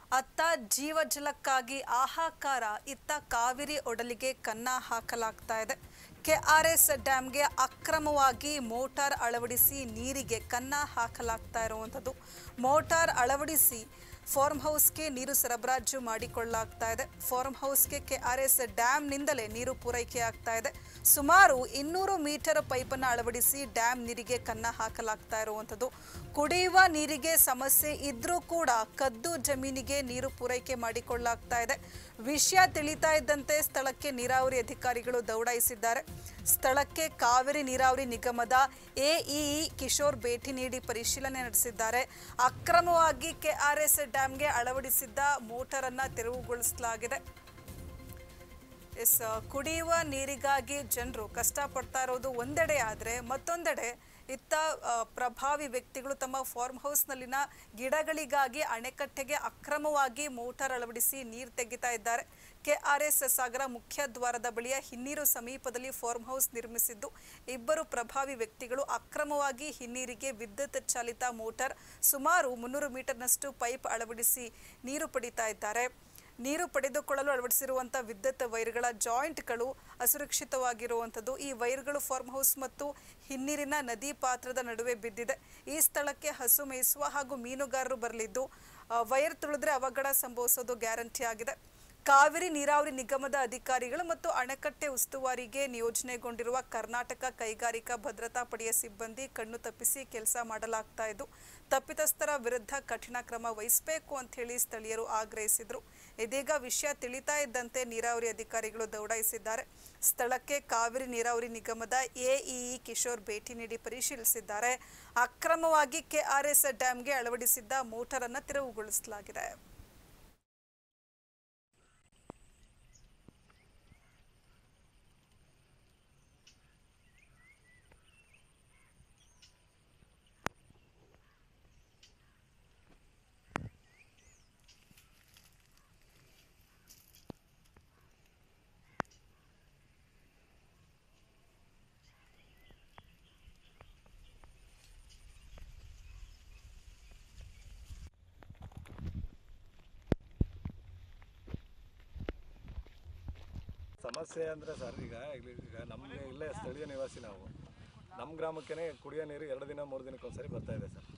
ಅತ್ತ ಜೀವಜಲಕ್ಕಾಗಿ ಹಾಹಾಕಾರ ಇತ್ತ ಕಾವಿರಿ ಒಡಲಿಗೆ ಕನ್ನ ಹಾಕಲಾಗ್ತಾ ಇದೆ ಕೆಆರ್ಎಸ್ ಡ್ಯಾಂಗೆ ಅಕ್ರಮವಾಗಿ ಮೋಟಾರ್ ಅಳವಡಿಸಿ ನೀರಿಗೆ ಕನ್ನ ಹಾಕಲಾಗ್ತಾ ಇರುವಂಥದ್ದು ಮೋಟಾರ್ ಅಳವಡಿಸಿ ಫಾರ್ಮ್ ಹೌಸ್ಗೆ ನೀರು ಸರಬರಾಜು ಮಾಡಿಕೊಳ್ಳಲಾಗ್ತಾ ಇದೆ ಫಾರ್ಮ್ ಹೌಸ್ಗೆ ಕೆಆರ್ಎಸ್ ಡ್ಯಾಂನಿಂದಲೇ ನೀರು ಪೂರೈಕೆ ಆಗ್ತಾ ಇದೆ ಸುಮಾರು ಇನ್ನೂರು ಮೀಟರ್ ಪೈಪನ್ನು ಅಳವಡಿಸಿ ಡ್ಯಾಮ್ ನೀರಿಗೆ ಕನ್ನ ಹಾಕಲಾಗ್ತಾ ಇರುವಂಥದ್ದು ಕುಡಿಯುವ ನೀರಿಗೆ ಸಮಸ್ಯೆ ಇದ್ರೂ ಕೂಡ ಕದ್ದು ಜಮೀನಿಗೆ ನೀರು ಪೂರೈಕೆ ಮಾಡಿಕೊಳ್ಳಲಾಗ್ತಾ ಇದೆ ವಿಷಯ ತಿಳಿತಾ ಇದ್ದಂತೆ ಸ್ಥಳಕ್ಕೆ ನೀರಾವರಿ ಅಧಿಕಾರಿಗಳು ದೌಡಾಯಿಸಿದ್ದಾರೆ ಸ್ಥಳಕ್ಕೆ ಕಾವೇರಿ ನೀರಾವರಿ ನಿಗಮದ ಎಇಇ ಕಿಶೋರ್ ಭೇಟಿ ನೀಡಿ ಪರಿಶೀಲನೆ ನಡೆಸಿದ್ದಾರೆ ಅಕ್ರಮವಾಗಿ ಕೆಆರ್ಎಸ್ ಡ್ಯಾಂಗೆ ಅಳವಡಿಸಿದ್ದ ಮೋಟಾರ್ ಅನ್ನ ತೆರವುಗೊಳಿಸಲಾಗಿದೆ ಎಸ್ ಕುಡಿಯುವ ನೀರಿಗಾಗಿ ಜನರು ಕಷ್ಟಪಡ್ತಾ ಇರೋದು ಒಂದೆಡೆ ಆದರೆ ಮತ್ತೊಂದೆಡೆ ಇತ್ತ ಆ, ಪ್ರಭಾವಿ ವ್ಯಕ್ತಿಗಳು ತಮ್ಮ ಫಾರ್ಮ್ ಹೌಸ್ನಲ್ಲಿನ ಗಿಡಗಳಿಗಾಗಿ ಅಣೆಕಟ್ಟೆಗೆ ಅಕ್ರಮವಾಗಿ ಮೋಟಾರ್ ಅಳವಡಿಸಿ ನೀರು ತೆಗಿತಾ ಇದ್ದಾರೆ ಕೆಆರ್ಎಸ್ ಸಾಗರ ಮುಖ್ಯ ದ್ವಾರದ ಬಳಿಯ ಹಿನ್ನೀರು ಸಮೀಪದಲ್ಲಿ ಫಾರ್ಮ್ ಹೌಸ್ ನಿರ್ಮಿಸಿದ್ದು ಇಬ್ಬರು ಪ್ರಭಾವಿ ವ್ಯಕ್ತಿಗಳು ಅಕ್ರಮವಾಗಿ ಹಿನ್ನೀರಿಗೆ ವಿದ್ಯುತ್ ಚಾಲಿತ ಮೋಟಾರ್ ಸುಮಾರು ಮುನ್ನೂರು ಮೀಟರ್ನಷ್ಟು ಪೈಪ್ ಅಳವಡಿಸಿ ನೀರು ಪಡಿತಾ ಇದ್ದಾರೆ ನೀರು ಪಡೆದುಕೊಳ್ಳಲು ಅಳವಡಿಸಿರುವಂಥ ವಿದ್ಯುತ್ ವೈರ್ಗಳ ಜಾಯಿಂಟ್ಗಳು ಅಸುರಕ್ಷಿತವಾಗಿರುವಂಥದ್ದು ಈ ವೈರ್ಗಳು ಫಾರ್ಮ್ ಹೌಸ್ ಮತ್ತು ಹಿನ್ನೀರಿನ ನದಿ ಪಾತ್ರದ ನಡುವೆ ಬಿದ್ದಿದೆ ಈ ಸ್ಥಳಕ್ಕೆ ಹಸು ಮೇಯಿಸುವ ಹಾಗೂ ಮೀನುಗಾರರು ಬರಲಿದ್ದು ಆ, ವೈರ್ ತುಳಿದ್ರೆ ಅವಘಡ ಸಂಭವಿಸೋದು ಗ್ಯಾರಂಟಿ ಆಗಿದೆ ಕಾವೇರಿ ನೀರಾವರಿ ನಿಗಮದ ಅಧಿಕಾರಿಗಳು ಮತ್ತು ಅಣೆಕಟ್ಟೆ ಉಸ್ತುವಾರಿಗೆ ನಿಯೋಜನೆಗೊಂಡಿರುವ ಕರ್ನಾಟಕ ಕೈಗಾರಿಕಾ ಭದ್ರತಾ ಪಡೆಯ ಸಿಬ್ಬಂದಿ ಕಣ್ಣು ತಪ್ಪಿಸಿ ಕೆಲಸ ಮಾಡಲಾಗ್ತಾ ಇದ್ದು ತಪ್ಪಿತಸ್ಥರ ವಿರುದ್ಧ ಕಠಿಣ ಕ್ರಮ ವಹಿಸಬೇಕು ಅಂತ ಹೇಳಿ ಸ್ಥಳೀಯರು ಆಗ್ರಹಿಸಿದ್ರು ಇದೀಗ ವಿಷಯ ತಿಳಿತಾ ಇದ್ದಂತೆ ನೀರಾವರಿ ಅಧಿಕಾರಿಗಳು ದೌಡಾಯಿಸಿದ್ದಾರೆ ಸ್ಥಳಕ್ಕೆ ಕಾವೇರಿ ನೀರಾವರಿ ನಿಗಮದ ಎಇಇ ಕಿಶೋರ್ ಭೇಟಿ ನೀಡಿ ಪರಿಶೀಲಿಸಿದ್ದಾರೆ ಅಕ್ರಮವಾಗಿ ಕೆಆರ್ಎಸ್ ಡ್ಯಾಂಗೆ ಅಳವಡಿಸಿದ್ದ ಮೋಟಾರ್ ಅನ್ನು ತೆರವುಗೊಳಿಸಲಾಗಿದೆ ಸಮಸ್ಯೆ ಅಂದರೆ ಸರ್ ಈಗ ಇಲ್ಲಿ- ಈಗ ನಮಗೆ ಇಲ್ಲೇ ಸ್ಥಳೀಯ ನಿವಾಸಿ ನಾವು ನಮ್ಮ ಗ್ರಾಮಕ್ಕೇ ಕುಡಿಯೋ ನೀರು ಎರಡು ದಿನ ಮೂರು ದಿನಕ್ಕೆ ಒಂದ್ಸರಿ ಬರ್ತಾ ಇದೆ ಸರ್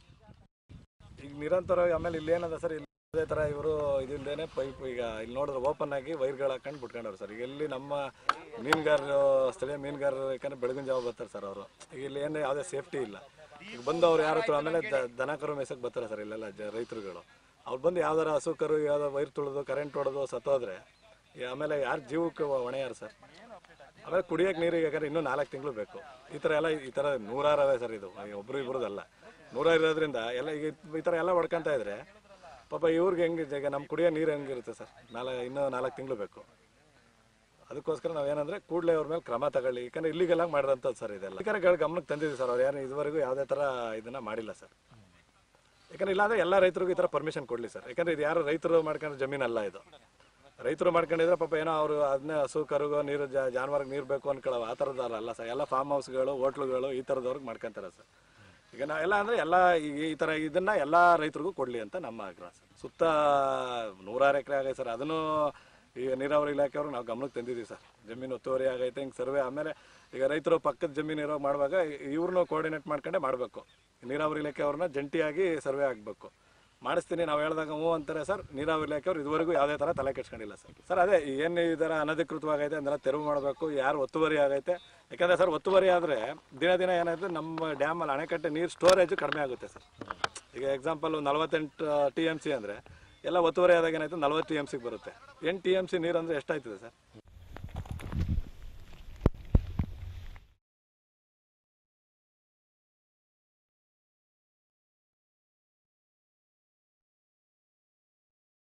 ಈಗ ನಿರಂತರವಾಗಿ ಆಮೇಲೆ ಇಲ್ಲಿ ಏನದ ಸರ್ ಇಲ್ಲಿ ಅದೇ ಥರ ಇವರು ಇದಿಂದೇನೆ ಪೈಪ್ ಈಗ ಇಲ್ಲಿ ನೋಡಿದ್ರೆ ಓಪನ್ ಆಗಿ ವೈರ್ಗಳು ಹಾಕೊಂಡು ಬಿಟ್ಕೊಂಡವ್ರು ಸರ್ ಈಗ ಇಲ್ಲಿ ನಮ್ಮ ಮೀನುಗಾರರು ಸ್ಥಳೀಯ ಮೀನುಗಾರರು ಯಾಕಂದ್ರೆ ಬೆಳಗಿನ ಜಾವ ಬರ್ತಾರೆ ಸರ್ ಅವರು ಈಗ ಇಲ್ಲಿ ಏನು ಯಾವುದೇ ಸೇಫ್ಟಿ ಇಲ್ಲ ಈಗ ಬಂದು ಅವ್ರು ಯಾರು ತ- ಆಮೇಲೆ ದ- ದನ ಕರು ಮೇಸಕ್ಕೆ ಬರ್ತಾರೆ ಸರ್ ಇಲ್ಲೆಲ್ಲ ಜ ರೈತರುಗಳು ಅವ್ರು ಬಂದು ಯಾವ್ದಾರ ಹಸು ಕರು ಯಾವ್ದೋ ವೈರ್ ತುಳಿದು ಕರೆಂಟ್ ಹೊಡೆದು ಸತ್ತೋದ್ರೆ ಈ ಆಮೇಲೆ ಯಾರು ಜೀವಕ್ಕೆ ಹೊಣೆ ಯಾರು ಸರ್ ಆಮೇಲೆ ಕುಡಿಯೋಕೆ ನೀರಿಗೆ ಯಾಕಂದ್ರೆ ಇನ್ನೂ ನಾಲ್ಕು ತಿಂಗಳು ಬೇಕು ಈ ಥರ ಎಲ್ಲ ಈ ಥರ ನೂರಾರವೇ ಸರ್ ಇದು ಈ ಒಬ್ರು ಇಬ್ರದಲ್ಲ ನೂರ ಇರೋದ್ರಿಂದ ಎಲ್ಲ ಈಗ ಈ ಥರ ಎಲ್ಲ ಹೊಡ್ಕೊಂತ ಇದ್ರೆ ಪಾಪ ಇವ್ರಿಗೆ ಹೆಂಗೆ ಈಗ ನಮ್ಮ ಕುಡಿಯೋ ನೀರು ಹೆಂಗಿರುತ್ತೆ ಸರ್ ನಾಲ ಇನ್ನೂ ನಾಲ್ಕು ತಿಂಗಳು ಬೇಕು ಅದಕ್ಕೋಸ್ಕರ ನಾವೇನಂದ್ರೆ ಕೂಡಲೇ ಅವ್ರ ಮೇಲೆ ಕ್ರಮ ತಗೊಳ್ಳಿ ಯಾಕಂದ್ರೆ ಇಲ್ಲಿಗೆಲ್ಲ ಮಾಡಿರೋಂಥದ್ದು ಸರ್ ಇದೆಲ್ಲ ಅಧಿಕಾರಿಗಳ ಗಮನಕ್ಕೆ ತಂದಿದ್ದೀವಿ ಸರ್ ಅವ್ರು ಯಾರು ಇದುವರೆಗೂ ಯಾವುದೇ ಥರ ಇದನ್ನ ಮಾಡಿಲ್ಲ ಸರ್ ಯಾಕಂದ್ರೆ ಇಲ್ಲಾಂದ್ರೆ ಎಲ್ಲ ರೈತರಿಗೂ ಈ ಥರ ಪರ್ಮಿಷನ್ ಕೊಡಲಿ ಸರ್ ಯಾಕಂದ್ರೆ ಇದು ಯಾರು ರೈತರು ಮಾಡ್ಕೊಂಡ್ರೆ ಜಮೀನಲ್ಲ ಇದು ರೈತರು ಮಾಡ್ಕೊಂಡಿದ್ರೆ ಪಾಪ ಏನೋ ಅವರು ಅದನ್ನೇ ಹಸು ಕರುಗೋ ನೀರು ಜಾ ಜಾನುವಾರಿಗೆ ನೀರು ಬೇಕು ಅನ್ಕೊಳ್ಳೋ ಆ ಥರದ್ದು ಅಲ್ಲ ಸರ್ ಎಲ್ಲ ಫಾರ್ಮ್ ಹೌಸ್ಗಳು ಹೋಟ್ಲುಗಳು ಈ ಥರದವ್ರಿಗೆ ಮಾಡ್ಕೊಂತಾರೆ ಸರ್ ಈಗ ನಾ ಎಲ್ಲ ಅಂದರೆ ಎಲ್ಲ ಈ ಈ ಥರ ಇದನ್ನ ಎಲ್ಲ ರೈತರಿಗೂ ಕೊಡಲಿ ಅಂತ ನಮ್ಮ ಆಗ್ರಹ ಸರ್ ಸುತ್ತ ನೂರಾರು ಎಕರೆ ಆಗೈತೆ ಸರ್ ಅದನ್ನು ಈಗ ನೀರಾವರಿ ಇಲಾಖೆಯವ್ರು ನಾವು ಗಮನಕ್ಕೆ ತಂದಿದ್ದೀವಿ ಸರ್ ಜಮೀನು ಒತ್ತುವರಿ ಆಗೈತೆ ಹಿಂಗೆ ಸರ್ವೆ ಆಮೇಲೆ ಈಗ ರೈತರು ಪಕ್ಕದ ಜಮೀನು ಇರೋ ಮಾಡುವಾಗ ಇವ್ರನ್ನೂ ಕೋಆರ್ಡಿನೇಟ್ ಮಾಡ್ಕೊಂಡೇ ಮಾಡಬೇಕು ನೀರಾವರಿ ಇಲಾಖೆ ಅವ್ರನ್ನ ಜಂಟಿಯಾಗಿ ಸರ್ವೆ ಆಗಬೇಕು ಮಾಡಿಸ್ತೀನಿ ನಾವು ಹೇಳಿದಾಗ ಹ್ಞೂ ಅಂತಾರೆ ಸರ್ ನೀರಾವರಿ ಇಲಾಖೆಯವ್ರು ಇದುವರೆಗೂ ಯಾವುದೇ ಥರ ತಲೆ ಕೆಡ್ಸ್ಕೊಂಡಿಲ್ಲ ಸರ್ ಸರ್ ಅದೇ ಏನು ಈ ಥರ ಅನಧಿಕೃತವಾಗೈತೆ ಅದನ್ನೆಲ್ಲ ತೆರವು ಮಾಡಬೇಕು ಯಾರು ಒತ್ತುವರಿ ಆಗೈತೆ ಯಾಕಂದರೆ ಸರ್ ಒತ್ತುವರಿ ಆದರೆ ದಿನ ದಿನ ಏನಾಯ್ತು ನಮ್ಮ ಡ್ಯಾಮಲ್ಲಿ ಅಣೆಕಟ್ಟೆ ನೀರು ಸ್ಟೋರೇಜು ಕಡಿಮೆ ಆಗುತ್ತೆ ಸರ್ ಈಗ ಎಕ್ಸಾಂಪಲ್ ನಲವತ್ತೆಂಟು ಟಿ ಎಮ್ ಸಿ ಅಂದರೆ ಎಲ್ಲ ಒತ್ತುವರಿ ಆದಾಗ ಏನಾಯ್ತು ನಲ್ವತ್ತು ಟಿ ಎಮ್ ಸಿಗೆ ಬರುತ್ತೆ ಎಂಟು ಟಿ ಎಮ್ ಸಿ ನೀರು ಅಂದರೆ ಎಷ್ಟಾಯ್ತದೆ ಸರ್